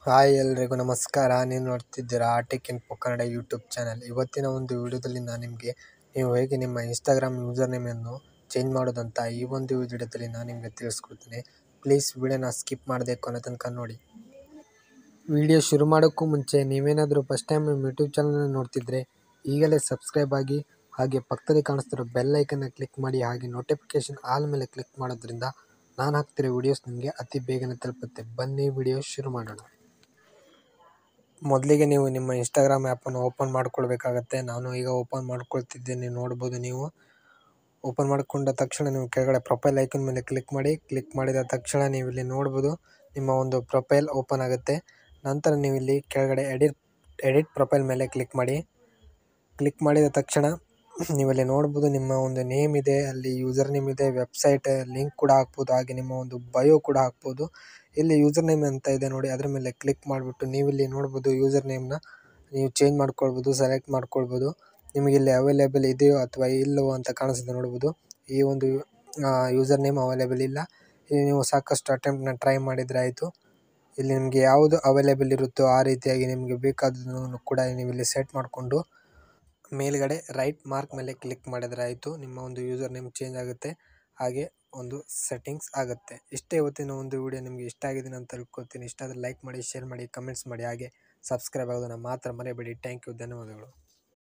hi ಎಲ್ರಿಗೂ ನಮಸ್ಕಾರ ನೀವು ನೋಡ್ತಿದ್ದೀರಾ tech info Kannada YouTube channel ಇವತ್ತಿನ ಒಂದು ವಿಡಿಯೋದಲ್ಲಿ ನಾನು ನಿಮಗೆ ನೀವು ಹೇಗೆ ನಿಮ್ಮ ಇನ್ಸ್ಟಾಗ್ರಾಮ್ ಯೂಸರ್ ನೇಮನ್ನು ಚೇಂಜ್ ಮಾಡೋದಂತ ಈ ಒಂದು ವಿಡಿಯೋದಲ್ಲಿ ನಾನು ನಿಮಗೆ ತಿಳಿಸ್ಕೊಡ್ತೀನಿ ಪ್ಲೀಸ್ ವಿಡಿಯೋನ ಸ್ಕಿಪ್ ಮಾಡದೆ ಕೊನೆ ತನಕ ನೋಡಿ ವಿಡಿಯೋ ಶುರು ಮಾಡೋಕ್ಕೂ ಮುಂಚೆ ನೀವೇನಾದರೂ ಫಸ್ಟ್ ಟೈಮ್ ನಮ್ಮ ಯೂಟ್ಯೂಬ್ ಚಾನಲ್ನ ನೋಡ್ತಿದ್ರೆ ಈಗಲೇ ಸಬ್ಸ್ಕ್ರೈಬ್ ಆಗಿ ಹಾಗೆ ಪಕ್ಕದಲ್ಲಿ ಕಾಣಿಸ್ತಿರೋ ಬೆಲ್ ಐಕನ್ನ ಕ್ಲಿಕ್ ಮಾಡಿ ಹಾಗೆ ನೋಟಿಫಿಕೇಶನ್ ಆಲ್ ಮೇಲೆ ಕ್ಲಿಕ್ ಮಾಡೋದ್ರಿಂದ ನಾನು ಹಾಕ್ತಿರೋ ವಿಡಿಯೋಸ್ ನಿಮಗೆ ಅತಿ ಬೇಗನೆ ತಲುಪುತ್ತೆ ಬನ್ನಿ ವಿಡಿಯೋ ಶುರು ಮಾಡೋಣ ಮೊದಲಿಗೆ ನೀವು ನಿಮ್ಮ ಇನ್ಸ್ಟಾಗ್ರಾಮ್ ಆ್ಯಪನ್ನು ಓಪನ್ ಮಾಡ್ಕೊಳ್ಬೇಕಾಗತ್ತೆ ನಾನು ಈಗ ಓಪನ್ ಮಾಡ್ಕೊಳ್ತಿದ್ದೇನೆ ನೋಡ್ಬೋದು ನೀವು ಓಪನ್ ಮಾಡಿಕೊಂಡ ತಕ್ಷಣ ನೀವು ಕೆಳಗಡೆ ಪ್ರೊಫೈಲ್ ಐಕನ್ ಮೇಲೆ ಕ್ಲಿಕ್ ಮಾಡಿ ಕ್ಲಿಕ್ ಮಾಡಿದ ತಕ್ಷಣ ನೀವು ಇಲ್ಲಿ ನೋಡ್ಬೋದು ನಿಮ್ಮ ಒಂದು ಪ್ರೊಫೈಲ್ ಓಪನ್ ಆಗುತ್ತೆ ನಂತರ ನೀವು ಇಲ್ಲಿ ಕೆಳಗಡೆ ಎಡಿಟ್ ಎಡಿಟ್ ಪ್ರೊಫೈಲ್ ಮೇಲೆ ಕ್ಲಿಕ್ ಮಾಡಿ ಕ್ಲಿಕ್ ಮಾಡಿದ ತಕ್ಷಣ ನೀವಿಲ್ಲಿ ನೋಡ್ಬೋದು ನಿಮ್ಮ ಒಂದು ನೇಮ್ ಇದೆ ಅಲ್ಲಿ ಯೂಸರ್ ನೇಮ್ ಇದೆ ವೆಬ್ಸೈಟ್ ಲಿಂಕ್ ಕೂಡ ಹಾಕ್ಬೋದು ಹಾಗೆ ನಿಮ್ಮ ಒಂದು ಬಯೋ ಕೂಡ ಹಾಕ್ಬೋದು ಇಲ್ಲಿ ಯೂಸರ್ ನೇಮ್ ಅಂತ ಇದೆ ನೋಡಿ ಅದ್ರ ಮೇಲೆ ಕ್ಲಿಕ್ ಮಾಡಿಬಿಟ್ಟು ನೀವಿಲ್ಲಿ ನೋಡ್ಬೋದು ಯೂಸರ್ ನೇಮ್ನ ನೀವು ಚೇಂಜ್ ಮಾಡ್ಕೊಳ್ಬೋದು ಸೆಲೆಕ್ಟ್ ಮಾಡ್ಕೊಳ್ಬೋದು ನಿಮಗೆ ಇಲ್ಲಿ ಅವೈಲೇಬಲ್ ಇದೆಯೋ ಅಥವಾ ಇಲ್ಲವೋ ಅಂತ ಕಾಣಿಸುತ್ತೆ ನೋಡ್ಬೋದು ಈ ಒಂದು ಯೂಸರ್ ನೇಮ್ ಅವೈಲೇಬಲ್ ಇಲ್ಲ ಇಲ್ಲಿ ನೀವು ಸಾಕಷ್ಟು ಅಟೆಂಪ್ಟ್ನ ಟ್ರೈ ಮಾಡಿದರೆ ಆಯಿತು ಇಲ್ಲಿ ನಿಮಗೆ ಯಾವುದು ಅವೈಲೇಬಲ್ ಇರುತ್ತೋ ಆ ರೀತಿಯಾಗಿ ನಿಮಗೆ ಬೇಕಾದನ್ನು ಕೂಡ ನೀವು ಇಲ್ಲಿ ಸೆಟ್ ಮಾಡಿಕೊಂಡು ಮೇಲ್ಗಡೆ ರೈಟ್ ಮಾರ್ಕ್ ಮೇಲೆ ಕ್ಲಿಕ್ ಮಾಡಿದರೆ ಆಯಿತು ನಿಮ್ಮ ಒಂದು ಯೂಸರ್ ನೇಮ್ ಚೇಂಜ್ ಆಗುತ್ತೆ ಹಾಗೆ ಒಂದು ಸೆಟ್ಟಿಂಗ್ಸ್ ಆಗುತ್ತೆ ಇಷ್ಟೇ ಇವತ್ತಿನ ಒಂದು ವಿಡಿಯೋ ನಿಮಗೆ ಇಷ್ಟ ಆಗಿದೆ ಅಂತ ತಿಳ್ಕೊತೀನಿ ಇಷ್ಟ ಆದರೆ ಲೈಕ್ ಮಾಡಿ ಶೇರ್ ಮಾಡಿ ಕಮೆಂಟ್ಸ್ ಮಾಡಿ ಹಾಗೆ ಸಬ್ಸ್ಕ್ರೈಬ್ ಆಗೋದನ್ನು ಮಾತ್ರ ಮರೆಯಬೇಡಿ ಥ್ಯಾಂಕ್ ಯು ಧನ್ಯವಾದಗಳು